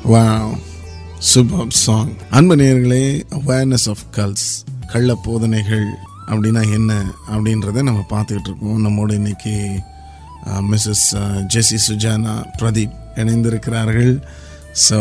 Wow super song அன்பு நேயர்களே awareness of culls கள்ள போதனைகள் அப்படின்னா என்ன அப்படின்றத நம்ம பார்த்துக்கிட்டு இருக்கோம் நம்மோட இன்னைக்கு மிஸ்ஸஸ் ஜெசி சுஜானா பிரதீப் இணைந்திருக்கிறார்கள் ஸோ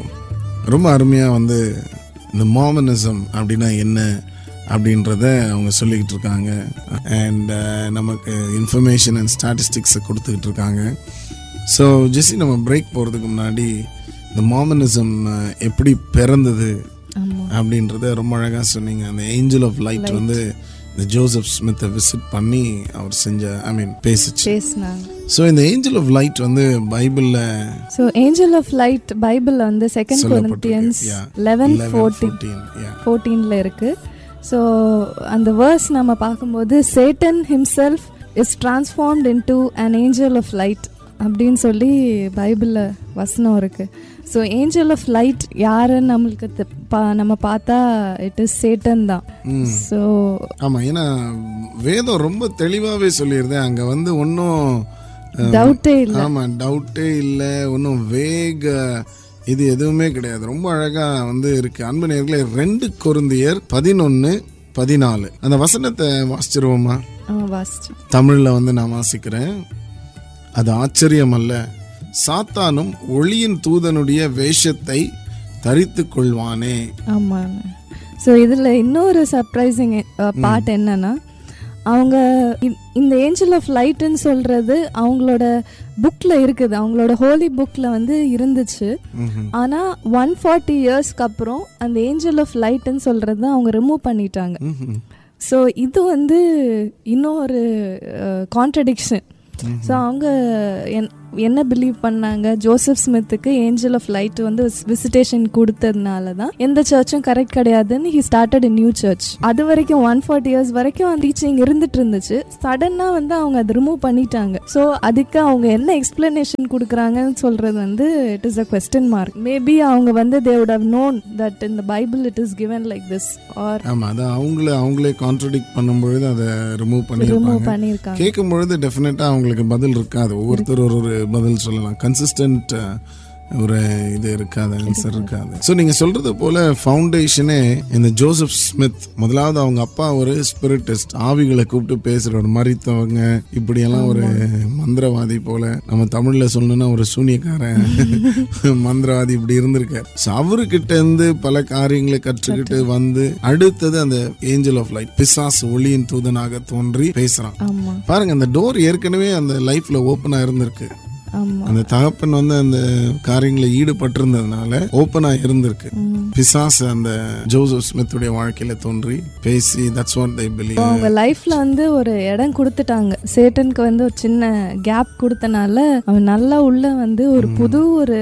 ரொம்ப அருமையாக வந்து இந்த மாமனிசம் அப்படின்னா என்ன அப்படின்றத அவங்க சொல்லிக்கிட்டு இருக்காங்க அண்ட் நமக்கு இன்ஃபர்மேஷன் அண்ட் ஸ்டாட்டிஸ்டிக்ஸை கொடுத்துக்கிட்டு இருக்காங்க ஸோ ஜெஸ்ஸி நம்ம பிரேக் போகிறதுக்கு முன்னாடி இந்த மாமனிசம் எப்படி பிறந்தது ஆமா அப்படின்றத ரொம்ப அழகாக சொன்னீங்க அந்த ஏஞ்சல் ஆஃப் லைட் வந்து இந்த ஜோசப் ஸ்மித்தை விசிட் பண்ணி அவர் செஞ்ச ஐ மீன் பேசிச்சு பேசினாங்க ஸோ இந்த ஏஞ்சல் ஆஃப் லைட் வந்து பைபிளில் so angel of light Bible வந்து second Corinthians eleven fourteen fourteen yeah ஃபோர்டீனில் இருக்கு ஸோ அந்த வேர்ஸ் நம்ம பார்க்கும்போது Satan himself is transformed into an angel of light அப்படின்னு சொல்லி பைபிளில் வசனம் இருக்கு ஸோ ஏஞ்சல் ஆஃப் லைட் யாருன்னு நம்மளுக்கு தெ- பா- நம்ம பார்த்தா இட் இஸ் சேட்டன் தான் ஸோ ஆமாம் ஏன்னா வேதம் ரொம்ப தெளிவாகவே சொல்லிடுது அங்கே வந்து ஒன்றும் டவுட்டே இல்லை ஆமாம் டவுட்டே இல்லை ஒன்றும் வேக இது எதுவுமே கிடையாது ரொம்ப அழகாக வந்து இருக்கு அன்பு நேர்களே ரெண்டு கொருந்தியர் பதினொன்று பதினாலு அந்த வசனத்தை வாசிச்சிருவோமா வாசிச்சு தமிழில் வந்து நான் வாசிக்கிறேன் அது ஆச்சரியம் அல்ல சாத்தானும் ஒளியின் தூதனுடைய வேஷத்தை தரித்து கொள்வானே ஆமாங்க ஸோ இதில் இன்னொரு சர்ப்ரைசிங் பார்ட் என்னன்னா அவங்க இ- இந்த ஏஞ்சல் ஆஃப் லைட்டுன்னு சொல்றது அவங்களோட புக்கில் இருக்குது அவங்களோட ஹோலி புக்கில் வந்து இருந்துச்சு ம்ஹும். ஆனால் ஒன் ஃபார்ட்டி இயர்ஸ்க்கு அப்புறம் அந்த ஏஞ்சல் ஆஃப் லைட்டுன்னு சொல்கிறது அவங்க ரிமூவ் பண்ணிட்டாங்க ம்ஹும். ஸோ இது வந்து இன்னொரு கான்ட்ரடிக்ஷன் ஸோ அவங்க என் என்ன பிலீவ் பண்ணாங்க ஜோசப் ஸ்மித்துக்கு ஏஞ்சல் ஆஃப் லைட் வந்து விசிட்டேஷன் கொடுத்ததுனால தான் எந்த சர்ச்சும் கரெக்ட் கிடையாதுன்னு ஹி ஸ்டார்டட் நியூ சர்ச் அது வரைக்கும் ஒன் ஃபார்ட்டி இயர்ஸ் வரைக்கும் அந்த டீச்சிங் இருந்துட்டு இருந்துச்சு சடனாக வந்து அவங்க அதை ரிமூவ் பண்ணிட்டாங்க ஸோ அதுக்கு அவங்க என்ன எக்ஸ்பிளனேஷன் கொடுக்குறாங்கன்னு சொல்றது வந்து it is a question mark maybe அவங்க வந்து they would have known that in the Bible it is given like this or ஆமா அதான் அவங்கள அவங்களே கான்ட்ரடிக்ட் பண்ணும்பொழுது அதை ரிமூவ் ரிமூவ் பண்ணியிருப்பாங்க பண்ணியிருக்காங்க கேட்கும் பொழுது டெஃபினட்டா அவங்களுக்கு பதில் இருக்காது ஒவ்வொருத்தர் ஒரு ஒரு பதில் சொல்லலாம் கன்சிஸ்டன்ட் ஒரு இது இருக்காது ஆன்சர் இருக்காது ஸோ நீங்க சொல்றது போல ஃபவுண்டேஷனே இந்த ஜோசப் ஸ்மித் முதலாவது அவங்க அப்பா ஒரு ஸ்பிரிட்டிஸ்ட் ஆவிகளை கூப்பிட்டு பேசுற ஒரு மறித்தவங்க இப்படியெல்லாம் ஒரு மந்திரவாதி போல நம்ம தமிழ்ல சொல்லணும்னா ஒரு சூனியக்காரன் மந்திரவாதி இப்படி இருந்திருக்காரு ஸோ அவர்கிட்ட இருந்து பல காரியங்களை கற்றுக்கிட்டு வந்து அடுத்தது அந்த ஏஞ்சல் ஆஃப் லைட் பிசாஸ் ஒளியின் தூதனாக தோன்றி பேசுறான் ஆமா பாருங்க அந்த டோர் ஏற்கனவே அந்த லைஃப்ல ஓப்பனா இருந்திருக்கு ஆமா அந்த தகப்பன் வந்து அந்த காரியங்களை ஈடுபட்டிருந்ததுனால ஓப்பனா இருந்திருக்கு பிசாஸ் அந்த ஜோசப் ஸ்மித்துடைய வாழ்க்கையில தோன்றி பேசி தட்ஸ் வாட் they believe அவங்க லைஃப்ல வந்து ஒரு இடம் கொடுத்துட்டாங்க சேட்டனுக்கு வந்து ஒரு சின்ன கேப் கொடுத்தனால அவன் நல்லா உள்ள வந்து ஒரு புது ஒரு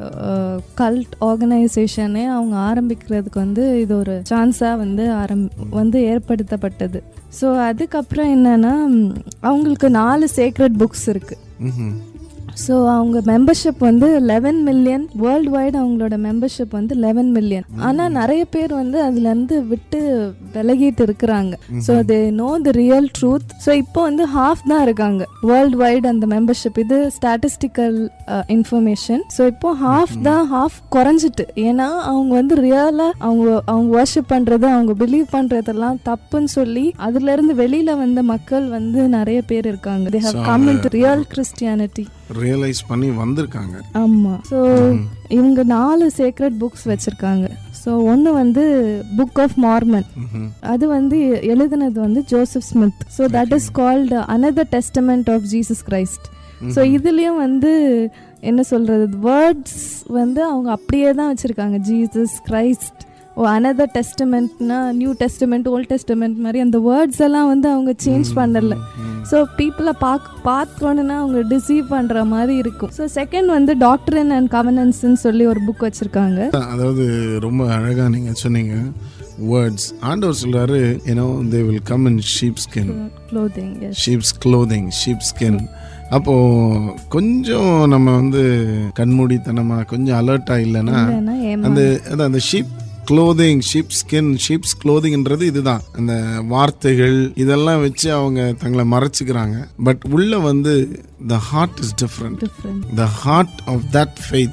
கல்ட் ஆர்கனைசேஷனே அவங்க ஆரம்பிக்கிறதுக்கு வந்து இது ஒரு சான்ஸா வந்து ஆரம் வந்து ஏற்படுத்தப்பட்டது ஸோ அதுக்கப்புறம் என்னன்னா ம், அவங்களுக்கு நாலு சேக்ரெட் புக்ஸ் இருக்கு ம்ஹும். ஸோ அவங்க மெம்பர்ஷிப் வந்து லெவன் மில்லியன் வேர்ல்டு வைடு அவங்களோட மெம்பர்ஷிப் வந்து லெவன் மில்லியன் ஆனால் நிறைய பேர் வந்து அதுலேருந்து விட்டு விலகிட்டு இருக்கிறாங்க so they know the real truth so இப்போ வந்து ஹாஃப் தான் இருக்காங்க வேர்ல்டு வைடு அந்த மெம்பர்ஷிப் இது ஸ்டாட்டிஸ்டிக்கல் இன்ஃபர்மேஷன் ஸோ இப்போ ஹாஃப் தான் ஹாஃப் குறைஞ்சிட்டு ஏன்னா அவங்க வந்து ரியலாக அவங்க அவங்க வர்ஷிப் பண்ணுறது அவங்க பிலீவ் பண்ணுறதெல்லாம் தப்புன்னு சொல்லி அதுலேருந்து வெளியில் வந்த மக்கள் வந்து நிறைய பேர் இருக்காங்க they have come in real Christianity realise பண்ணி வந்திருக்காங்க ஆமாம் ஸோ இவங்க நாலு சேக்ரெட் புக்ஸ் வச்சுருக்காங்க ஸோ ஒன்று வந்து புக் ஆஃப் மார்மன் ம்ஹும். அது வந்து எழுதினது வந்து Joseph Smith so that is called another testament of Jesus Christ so இதுலேயும் வந்து என்ன சொல்கிறது வேர்ட்ஸ் வந்து அவங்க அப்படியே தான் வச்சுருக்காங்க ஜீசஸ் கிரைஸ்ட் ஓ another டெஸ்டமெண்ட்னா நியூ டெஸ்டமெண்ட் ஓல்ட் டெஸ்டமெண்ட் மாதிரி அந்த வேர்ட்ஸ் எல்லாம் வந்து அவங்க சேஞ்ச் பண்ணல ஸோ பீப்புளை பார்க்க பார்த்தோன்னா அவங்க டிசீவ் பண்ணுற மாதிரி இருக்கும் ஸோ செகண்ட் வந்து டாக்டரின் அண்ட் கவர்னன்ஸ்னு சொல்லி ஒரு புக் வச்சுருக்காங்க அதாவது ரொம்ப அழகா நீங்க சொன்னீங்க வேர்ட்ஸ் ஆண்டவர் சொல்றாரு ஏன்னோ they will come in sheep skin clothing sheep's clothing sheep skin அப்போ கொஞ்சம் நம்ம வந்து கண்மூடித்தனமா கொஞ்சம் அலர்ட்டா இல்லைன்னா இல்லைன்னா ஏமா அந்த அதான் அந்த sheep clothing sheep skin sheep's க்ளோதிங்ன்றது இதுதான் அந்த வார்த்தைகள் இதெல்லாம் வச்சு அவங்க தங்களை மறைச்சிக்கிறாங்க பட் உள்ள வந்து the heart is different different the heart of that faith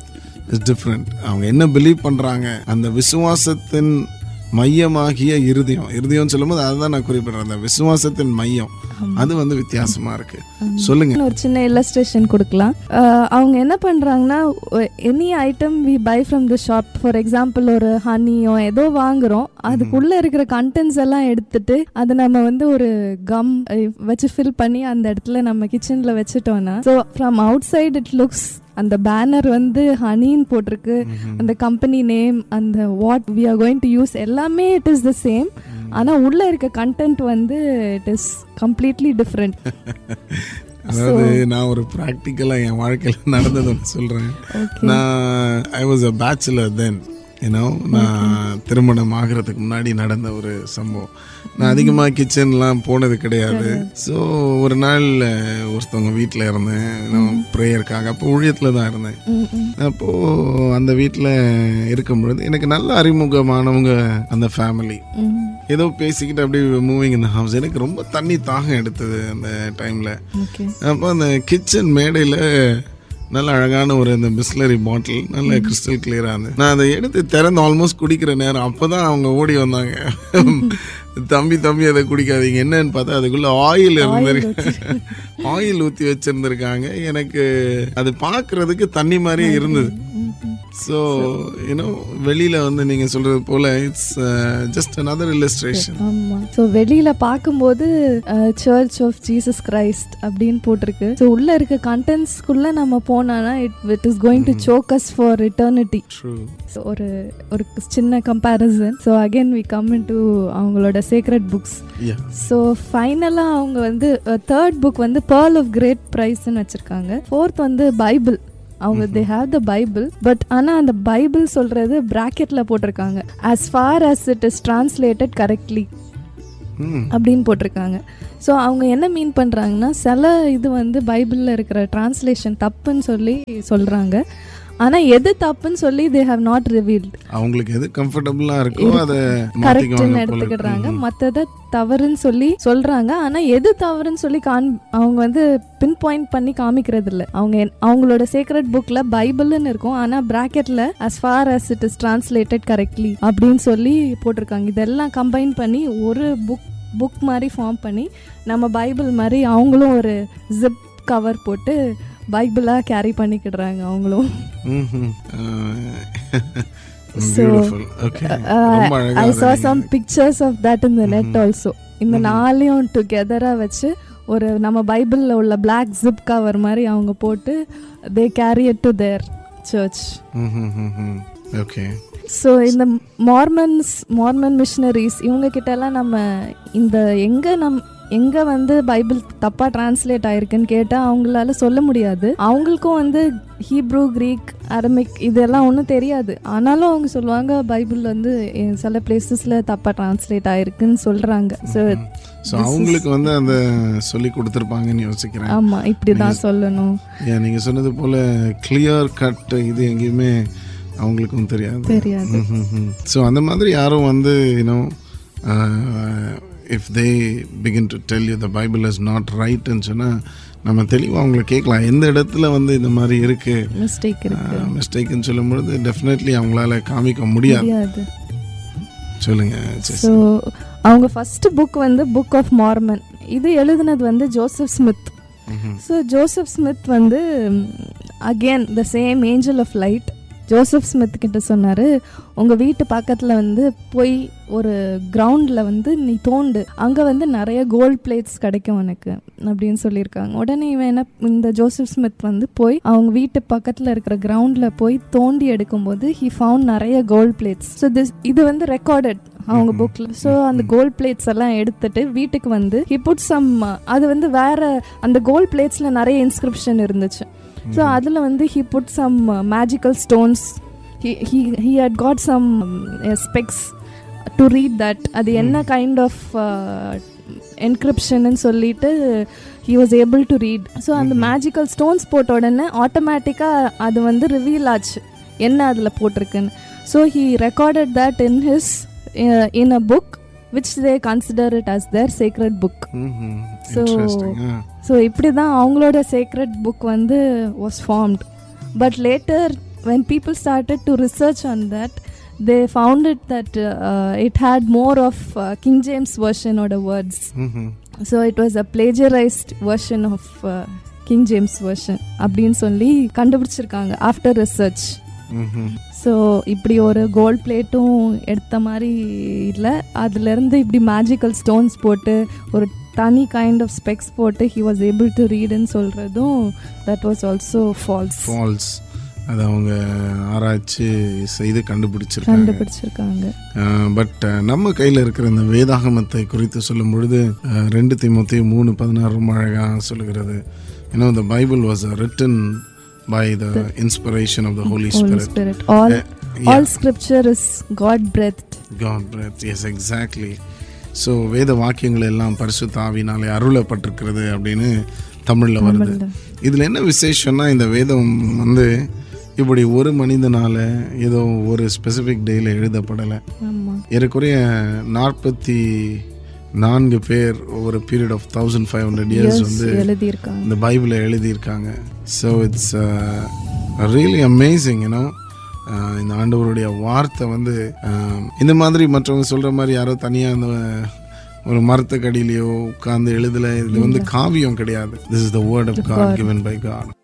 is different அவங்க என்ன பிலீவ் பண்றாங்க அந்த விசுவாசத்தின் மையமாகிய இருதயம் இருதயம் சொல்லும்போது அதுதான் நான் குறிப்பிடுறேன் அந்த விசுவாசத்தின் மையம் அது வந்து வித்தியாசமா இருக்கு சொல்லுங்க ஒரு சின்ன இல்லஸ்ட்ரேஷன் கொடுக்கலாம் அஹ் அவங்க என்ன பண்ணுறாங்கன்னா any item we buy from the shop for example ஒரு ஹனியோ ஏதோ வாங்குறோம் அதுக்குள்ளே இருக்கிற கண்டென்ட்ஸ் எல்லாம் எடுத்துட்டு அதை நம்ம வந்து ஒரு கம் வச்சு ஃபில் பண்ணி அந்த இடத்துல நம்ம கிச்சனில் வச்சுட்டோம்னா so from outside it looks அந்த பேனர் வந்து ஹனின்னு போட்டிருக்கு அந்த கம்பெனி நேம் அந்த what we are going to use எல்லாமே இட் இஸ் த சேம் ஆனால் உள்ளே இருக்க கண்டென்ட் வந்து இட் இஸ் கம்ப்ளீட்லி டிஃப்ரெண்ட் அதாவது நான் ஒரு ப்ராக்டிக்கலா என் வாழ்க்கையில நடந்தது ஒன்று சொல்றேன் ஓகே நான் I was a bachelor then you know நான் திருமணம் ஆகிறதுக்கு முன்னாடி நடந்த ஒரு சம்பவம் நான் அதிகமாக கிச்சன்லாம் போனது கிடையாது ஸோ ஒரு நாள் அஹ், ஒருத்தவங்க வீட்டில் இருந்தேன் ப்ரேயருக்காக அப்போ ஊழியத்தில் தான் இருந்தேன் ம் ம் அப்போது அந்த வீட்டில் இருக்கும் பொழுது எனக்கு நல்ல அறிமுகமானவங்க அந்த ஃபேமிலி ம் ஏதோ பேசிக்கிட்டு அப்படியே மூவிங் இந்த ஹவுஸ் எனக்கு ரொம்ப தண்ணி தாகம் எடுத்தது அந்த டைமில் ஓகே அப்போ அந்த கிச்சன் மேடையில் நல்ல அழகான ஒரு இந்த பிஸ்லரி பாட்டில் நல்ல கிறிஸ்டல் கிளியராக இருந்தது நான் அதை எடுத்து திறந்து ஆல்மோஸ்ட் குடிக்கிற நேரம் அப்போ தான் அவங்க ஓடி வந்தாங்க தம்பி தம்பி அதை குடிக்காதீங்க என்னன்னு பார்த்தா அதுக்குள்ள ஆயில் இருந்திருக்கு ஆயில் ஊற்றி வச்சிருந்திருக்காங்க எனக்கு அது பார்க்கறதுக்கு தண்ணி மாதிரியே இருந்தது ஸோ யூனோ வெளியில் வந்து நீங்கள் சொல்கிறது போல் இட்ஸ் ஜஸ்ட் another illustration ஆமா ஸோ வெளியில பார்க்கும்போது சர்ச் ஆஃப் ஜீசஸ் கிரைஸ்ட் அப்படின்னு போட்டிருக்கு ஸோ உள்ள இருக்க கண்டென்ட்ஸ்குள்ள நம்ம போனோம்னா it it is going to choke us for eternity true ஒரு ஒரு சின்ன comparison so again we come to அவங்களோட சீக்ரெட் புக்ஸ் யா ஸோ ஃபைனலாக அவங்க வந்து தேர்ட் புக் வந்து பேர்ல் ஆஃப் கிரேட் ப்ரைஸ்ன்னு வச்சுருக்காங்க ஃபோர்த் வந்து பைபிள் அவங்க they have the Bible but ஆனால் அந்த பைபிள் சொல்கிறது ப்ராக்கெட்டில் போட்டிருக்காங்க as for as it is translated correctly ம் அப்படின்னு போட்டிருக்காங்க ஸோ அவங்க என்ன மீன் பண்ணுறாங்கன்னா சில இது வந்து பைபிளில் இருக்கிற டிரான்ஸ்லேஷன் தப்புன்னு சொல்லி சொல்கிறாங்க ஆனால் எது தப்புன்னு சொல்லி தே ஹவ் நாட் ரிவீல்டு அவங்களுக்கு எது கம்ஃபர்டபுளா இருக்கோ அதை கரெக்ட்னு மாத்திக்குவாங்க போல எடுத்துக்கிடுறாங்க மற்றதை தவறுன்னு சொல்லி சொல்றாங்க ஆனா எது தவறுன்னு சொல்லி காண் அவங்க வந்து பின் பாயிண்ட் பண்ணி காமிக்கிறது இல்ல அவங்க என்- அவங்களோட சீக்ரெட் புக்ல பைபிள்னு இருக்கும் ஆனா பிராக்கெட்ல as far as it is translated correctly அப்படின்னு சொல்லி போட்டிருக்காங்க இதெல்லாம் கம்பைன் பண்ணி ஒரு புக் புக் மாதிரி ஃபார்ம் பண்ணி நம்ம பைபிள் மாதிரி அவங்களும் ஒரு ஜிப் கவர் போட்டு பைபிளாக கேரி பண்ணிக்கிடுறாங்க அவங்களும் பியூட்டிஃபுல் ஓகே ரொம்ப அழகா ஐ சா அதை some pictures of that in the net also இந்த நாளையும் டுகெதராக வச்சு ஒரு நம்ம பைபிளில் உள்ள பிளாக் ஜிப் கவர் மாதிரி அவங்க போட்டு they carry it to their church okay so இந்த மார்மன்ஸ் மார்மன் மிஷினரிஸ் இவங்க கிட்டலாம் நம்ம இந்த எங்கே நம் எங்கே வந்து பைபிள் தப்பாக டிரான்ஸ்லேட் ஆயிருக்குன்னு கேட்டால் அவங்களால சொல்ல முடியாது அவங்களுக்கும் வந்து ஹீப்ரூ கிரீக் அரமிக் இதெல்லாம் ஒன்றும் தெரியாது ஆனாலும் அவங்க சொல்லுவாங்க பைபிள் வந்து எ- சில பிளேசஸில் தப்பாக டிரான்ஸ்லேட் ஆயிருக்குன்னு சொல்கிறாங்க ஸோ ஸோ அவங்களுக்கு வந்து அந்த சொல்லி கொடுத்துருப்பாங்கன்னு யோசிக்கிறேன் ஆமாம் இப்படி தான் சொல்லணும் ஏன் நீங்கள் சொன்னது போல கிளியர் கட் இது எங்கேயுமே அவங்களுக்கும் தெரியாது தெரியாது ஸோ அந்த மாதிரி யாரும் வந்து you know if they begin to tell you the Bible is not ரைட்னு சொன்னால் நம்ம தெளிவாக அவங்கள கேட்கலாம் எந்த இடத்துல வந்து இந்த மாதிரி இருக்குது மிஸ்டேக் இருக்கு மிஸ்டேக்குன்னு சொல்லும்பொழுது டெஃபினெட்லி அவங்களால காமிக்க முடியாது முடியாது சொல்லுங்க சரி. ஸோ அவங்க ஃபர்ஸ்ட் புக் வந்து புக் ஆஃப் மார்மன் இது எழுதுனது வந்து ஜோசப் ஸ்மித் ம்ஹும். ஸோ ஜோசப் ஸ்மித் வந்து again the same angel of light Joseph Smith கிட்ட சொன்னார் உங்கள் வீட்டு பக்கத்தில் வந்து போய் ஒரு கிரவுண்டில் வந்து நீ தோண்டு அங்கே வந்து நிறைய கோல்ட் பிளேட்ஸ் கிடைக்கும் உனக்கு அப்படின்னு சொல்லியிருக்காங்க உடனே இவன் என்ன இந்த ஜோசப் ஸ்மித் வந்து போய் அவங்க வீட்டு பக்கத்தில் இருக்கிற கிரவுண்டில் போய் தோண்டி எடுக்கும்போது ஹி ஃபவுண்ட் நிறைய கோல்ட் பிளேட்ஸ் ஸோ திஸ் இது வந்து ரெக்கார்டட் அவங்க புக்ல ஸோ அந்த கோல்ட் பிளேட்ஸ் எல்லாம் எடுத்துட்டு வீட்டுக்கு வந்து ஹி புட் சம் அது வந்து வேற அந்த கோல்ட் பிளேட்ஸ்ல நிறைய இன்ஸ்கிரிப்ஷன் இருந்துச்சு ஸோ அதில் வந்து he put some magical stones he had got some specs to read that அது என்ன கைண்ட் ஆஃப் என்கிரிப்ஷன்னு சொல்லிட்டு he was able to read so அந்த மேஜிக்கல் ஸ்டோன்ஸ் போட்ட உடனே ஆட்டோமேட்டிக்காக அது வந்து ரிவீல் ஆச்சு என்ன அதில் போட்டிருக்குன்னு so he recorded that in his in a book which they consider it as their secret book ம்ஹும். So- Interesting. ஆ. ஸோ இப்படி தான் அவங்களோட சீக்ரெட் புக் வந்து was formed but later when people started to research on that, they found it that uh, it had more of uh, King James version or the words. ம்ஹும். So it was a plagiarized version of uh, King James version அப்படின்னு சொல்லி கண்டுபிடிச்சிருக்காங்க after research ம்ஹும். So இப்படி ஒரு gold பிளேட்டும் எடுத்த மாதிரி இல்லை அதுலேருந்து இப்படி மேஜிக்கல் ஸ்டோன்ஸ் போட்டு ஒரு தனி கைண்ட் ஆஃப் ஸ்பெக்ஸ் போட்டு ஹி வாஸ் ஏபிள் டு ரீடுன்னு சொல்கிறதும் that was also false false அதை அவங்க ஆராய்ச்சி செய்து கண்டுபிடிச்சிருக்காங்க கண்டுபிடிச்சிருக்காங்க பட் நம்ம கையில் இருக்கிற இந்த வேதாகமத்தை குறித்து சொல்லும் பொழுது அஹ், ரெண்டு திமுத்தி மூணு பதினாறு ரொம்ப அழகாக சொல்லுகிறது ஏன்னா the Bible was written by the inspiration of the holy holy spirit spirit all all scripture is God breath God breath yes exactly so வேத வாக்கியங்கள் எல்லாம் பரிசுத்த ஆவினாலே அருளப்பட்டிருக்கிறது அப்படின்னு தமிழில் வருது இதில் என்ன விசேஷம்னா இந்த வேதம் வந்து இப்படி ஒரு மனிதனால ஏதோ ஒரு ஸ்பெசிஃபிக் டேயில் எழுதப்படலை ஆமாம் ஏறக்குறைய நாற்பத்தி நான்கு பேர் ஒரு period of thousand five hundred years வந்து எழுதியிருக்காங்க இந்த பைபிளை எழுதியிருக்காங்க so it's really amazing you know இந்த ஆண்டவருடைய வார்த்தை வந்து uh, இந்த மாதிரி மற்றவங்க சொல்கிற மாதிரி யாரோ தனியாக அந்த ஒரு மரத்துக்கடியிலையோ உட்கார்ந்து எழுதலை இது வந்து காவியம் கிடையாது this is the word of God given by God